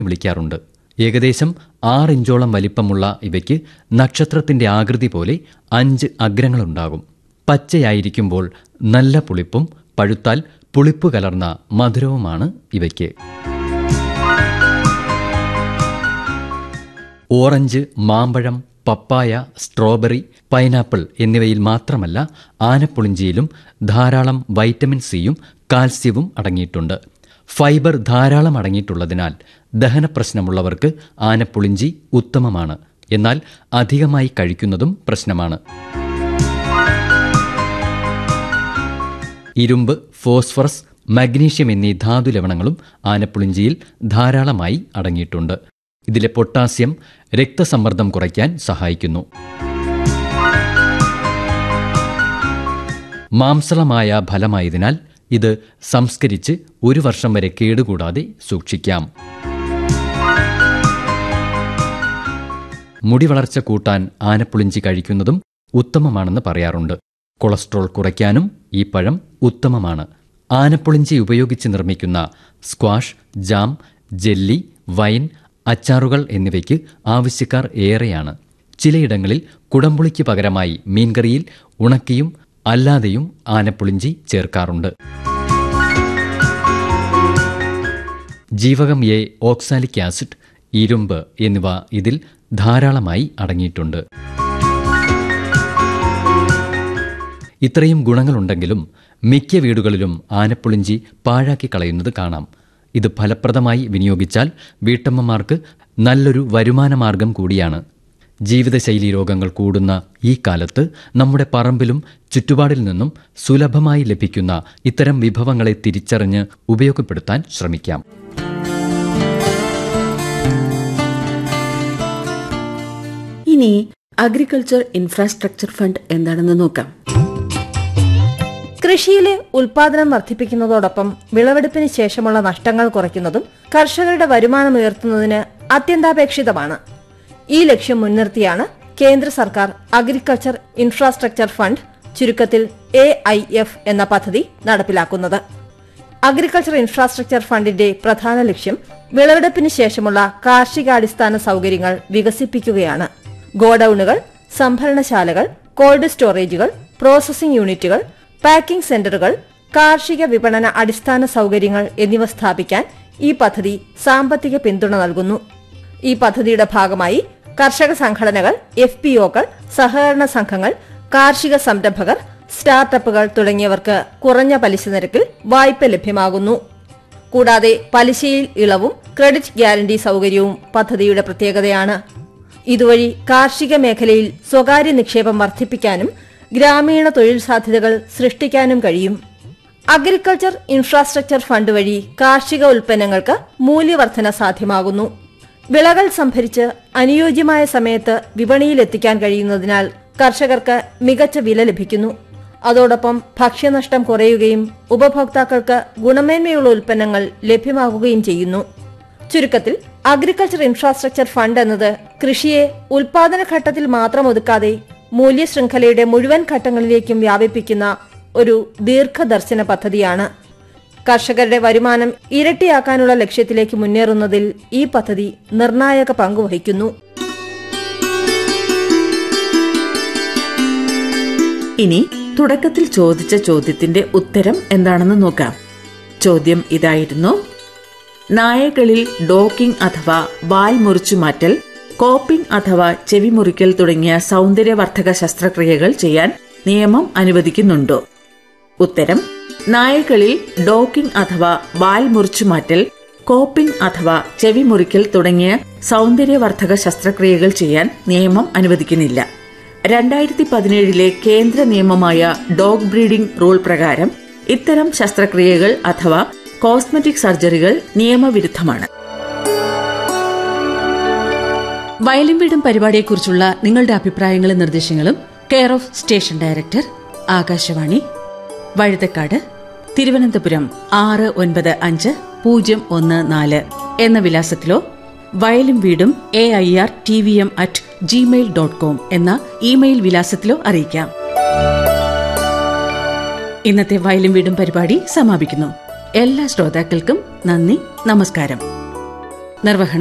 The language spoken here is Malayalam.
വിളിക്കാറുണ്ട് ഏകദേശം ആറ് ഇഞ്ചോളം വലിപ്പമുള്ള ഇവയ്ക്ക് നക്ഷത്രത്തിന്റെ ആകൃതി പോലെ അഞ്ച് അഗ്രങ്ങളുണ്ടാകും പച്ചയായിരിക്കുമ്പോൾ നല്ല പുളിപ്പും പഴുത്താൽ പുളിപ്പ് കലർന്ന മധുരവുമാണ് ഇവയ്ക്ക് ഓറഞ്ച് മാമ്പഴം പപ്പായ സ്ട്രോബെറി പൈനാപ്പിൾ എന്നിവയിൽ മാത്രമല്ല ആനപ്പുളിഞ്ചിയിലും ധാരാളം വൈറ്റമിൻ സിയും കാൽസ്യവും അടങ്ങിയിട്ടുണ്ട് ഫൈബർ ധാരാളം അടങ്ങിയിട്ടുള്ളതിനാൽ ദഹന പ്രശ്നമുള്ളവർക്ക് ആനപ്പുളിഞ്ചി ഉത്തമമാണ് എന്നാൽ അധികമായി കഴിക്കുന്നതും പ്രശ്നമാണ് ഇരുമ്പ് ഫോസ്ഫറസ് മഗ്നീഷ്യം എന്നീ ധാതു ലവണങ്ങളും ആനപ്പുളിഞ്ചിയിൽ ധാരാളമായി അടങ്ങിയിട്ടുണ്ട് ഇതിലെ പൊട്ടാസ്യം രക്തസമ്മർദ്ദം കുറയ്ക്കാൻ സഹായിക്കുന്നു മാംസളമായ ഫലമായതിനാൽ ഇത് സംസ്കരിച്ച് ഒരു വർഷം വരെ കേടുകൂടാതെ സൂക്ഷിക്കാം മുടി വളർച്ച കൂട്ടാൻ ആനപ്പുളിഞ്ചി കഴിക്കുന്നതും ഉത്തമമാണെന്ന് പറയാറുണ്ട് കൊളസ്ട്രോൾ കുറയ്ക്കാനും ഈ പഴം ഉത്തമമാണ് ആനപ്പുളിഞ്ചി ഉപയോഗിച്ച് നിർമ്മിക്കുന്ന സ്ക്വാഷ് ജാം ജെല്ലി വൈൻ അച്ചാറുകൾ എന്നിവയ്ക്ക് ആവശ്യക്കാർ ഏറെയാണ് ചിലയിടങ്ങളിൽ കുടംപുളിക്ക് പകരമായി മീൻകറിയിൽ ഉണക്കിയും അല്ലാതെയും ആനപ്പുളിഞ്ചി ചേർക്കാറുണ്ട് ജീവകം എ ഓക്സാലിക് ആസിഡ് ഇരുമ്പ് എന്നിവ ഇതിൽ ധാരാളമായി അടങ്ങിയിട്ടുണ്ട് ഇത്രയും ഗുണങ്ങളുണ്ടെങ്കിലും മിക്ക വീടുകളിലും ആനപ്പുളിഞ്ചി പാഴാക്കി കളയുന്നത് കാണാം ഇത് ഫലപ്രദമായി വിനിയോഗിച്ചാൽ വീട്ടമ്മമാർക്ക് നല്ലൊരു വരുമാനമാർഗം കൂടിയാണ് ജീവിതശൈലീ രോഗങ്ങൾ കൂടുന്ന ഈ കാലത്ത് നമ്മുടെ പറമ്പിലും ചുറ്റുപാടിൽ നിന്നും സുലഭമായി ലഭിക്കുന്ന ഇത്തരം വിഭവങ്ങളെ തിരിച്ചറിഞ്ഞ് ഉപയോഗപ്പെടുത്താൻ ശ്രമിക്കാം ഇനി അഗ്രികൾച്ചർ ഇൻഫ്രാസ്ട്രക്ചർ ഫണ്ട് എന്താണെന്ന് നോക്കാം കൃഷിയിലെ ഉൽപാദനം വർദ്ധിപ്പിക്കുന്നതോടൊപ്പം വിളവെടുപ്പിന് ശേഷമുള്ള നഷ്ടങ്ങൾ കുറയ്ക്കുന്നതും കർഷകരുടെ വരുമാനം ഉയർത്തുന്നതിന് അത്യന്താപേക്ഷിതമാണ് ഈ ലക്ഷ്യം മുൻനിർത്തിയാണ് കേന്ദ്ര സർക്കാർ അഗ്രികൾച്ചർ ഇൻഫ്രാസ്ട്രക്ചർ ഫണ്ട് ചുരുക്കത്തിൽ എ ഐ എഫ് എന്ന പദ്ധതി നടപ്പിലാക്കുന്നത് അഗ്രികൾച്ചർ ഇൻഫ്രാസ്ട്രക്ചർ ഫണ്ടിന്റെ പ്രധാന ലക്ഷ്യം വിളവെടുപ്പിന് ശേഷമുള്ള കാർഷികാടിസ്ഥാന സൗകര്യങ്ങൾ വികസിപ്പിക്കുകയാണ് ഗോഡൌണുകൾ സംഭരണശാലകൾ കോൾഡ് സ്റ്റോറേജുകൾ പ്രോസസിംഗ് യൂണിറ്റുകൾ പാക്കിംഗ് സെന്ററുകൾ കാർഷിക വിപണന അടിസ്ഥാന സൗകര്യങ്ങൾ എന്നിവ സ്ഥാപിക്കാൻ ഈ പദ്ധതി സാമ്പത്തിക പിന്തുണ നൽകുന്നു ഈ പദ്ധതിയുടെ ഭാഗമായി കർഷക സംഘടനകൾ എഫ് പി ഒകൾ സഹകരണ സംഘങ്ങൾ കാർഷിക സംരംഭകർ സ്റ്റാർട്ടപ്പുകൾ തുടങ്ങിയവർക്ക് കുറഞ്ഞ പലിശ നിരക്കിൽ വായ്പ ലഭ്യമാകുന്നു കൂടാതെ പലിശയിൽ ഇളവും ക്രെഡിറ്റ് ഗ്യാരണ്ടി സൗകര്യവും പദ്ധതിയുടെ പ്രത്യേകതയാണ് ഇതുവഴി കാർഷിക മേഖലയിൽ സ്വകാര്യ നിക്ഷേപം വർദ്ധിപ്പിക്കാനും ഗ്രാമീണ തൊഴിൽ സാധ്യതകൾ സൃഷ്ടിക്കാനും കഴിയും അഗ്രികൾച്ചർ ഇൻഫ്രാസ്ട്രക്ചർ ഫണ്ട് വഴി കാർഷിക ഉൽപ്പന്നങ്ങൾക്ക് മൂല്യവർധന സാധ്യമാകുന്നു വിളകൾ സംഭരിച്ച് അനുയോജ്യമായ സമയത്ത് വിപണിയിലെത്തിക്കാൻ കഴിയുന്നതിനാൽ കർഷകർക്ക് മികച്ച വില ലഭിക്കുന്നു അതോടൊപ്പം ഭക്ഷ്യനഷ്ടം കുറയുകയും ഉപഭോക്താക്കൾക്ക് ഗുണമേന്മയുള്ള ഉൽപ്പന്നങ്ങൾ ലഭ്യമാകുകയും ചെയ്യുന്നു ചുരുക്കത്തിൽ അഗ്രികൾച്ചർ ഇൻഫ്രാസ്ട്രക്ചർ ഫണ്ട് എന്നത് കൃഷിയെ ഉൽപാദന ഘട്ടത്തിൽ മാത്രം ഒതുക്കാതെ മൂല്യശൃംഖലയുടെ മുഴുവൻ ഘട്ടങ്ങളിലേക്കും വ്യാപിപ്പിക്കുന്ന ഒരു ദീർഘദർശന പദ്ധതിയാണ് കർഷകരുടെ വരുമാനം ഇരട്ടിയാക്കാനുള്ള ലക്ഷ്യത്തിലേക്ക് മുന്നേറുന്നതിൽ ഈ പദ്ധതി നിർണായക പങ്കുവഹിക്കുന്നു ഇനി തുടക്കത്തിൽ ചോദിച്ച ചോദ്യത്തിന്റെ ഉത്തരം എന്താണെന്ന് നോക്കാം ചോദ്യം ഇതായിരുന്നു നായകളിൽ ഡോക്കിംഗ് അഥവാ വാൽ മുറിച്ചു മാറ്റൽ കോപ്പിംഗ് അഥവാ ചെവി മുറിക്കൽ തുടങ്ങിയ സൗന്ദര്യവർദ്ധക ശസ്ത്രക്രിയകൾ ചെയ്യാൻ നിയമം അനുവദിക്കുന്നുണ്ടോ ഉത്തരം നായകളിൽ ഡോക്കിംഗ് അഥവാ വാൽ മുറിച്ചു മാറ്റൽ കോപ്പിംഗ് അഥവാ ചെവി മുറിക്കൽ തുടങ്ങിയ സൗന്ദര്യവർദ്ധക ശസ്ത്രക്രിയകൾ ചെയ്യാൻ നിയമം അനുവദിക്കുന്നില്ല രണ്ടായിരത്തി പതിനേഴിലെ കേന്ദ്ര നിയമമായ ഡോഗ് ബ്രീഡിംഗ് റൂൾ പ്രകാരം ഇത്തരം ശസ്ത്രക്രിയകൾ അഥവാ കോസ്മെറ്റിക് സർജറികൾ നിയമവിരുദ്ധമാണ് വയലിൻ വീടും പരിപാടിയെക്കുറിച്ചുള്ള നിങ്ങളുടെ അഭിപ്രായങ്ങളും നിർദ്ദേശങ്ങളും care of station director Akashvani Vazhuthacaud Thiruvananthapuram ആറ് ഒൻപത് അഞ്ച് പൂജ്യം ഒന്ന് നാല് എന്ന വിലാസത്തിലോ വയലും വീടും A I R T V M at gmail dot com എന്ന ഇമെയിൽ വിലാസത്തിലോ അറിയിക്കാം ഇന്നത്തെ വയലും വീടും പരിപാടി സമാപിക്കുന്നു എല്ലാ ശ്രോതാക്കൾക്കും നന്ദി നമസ്കാരം നിർവഹണം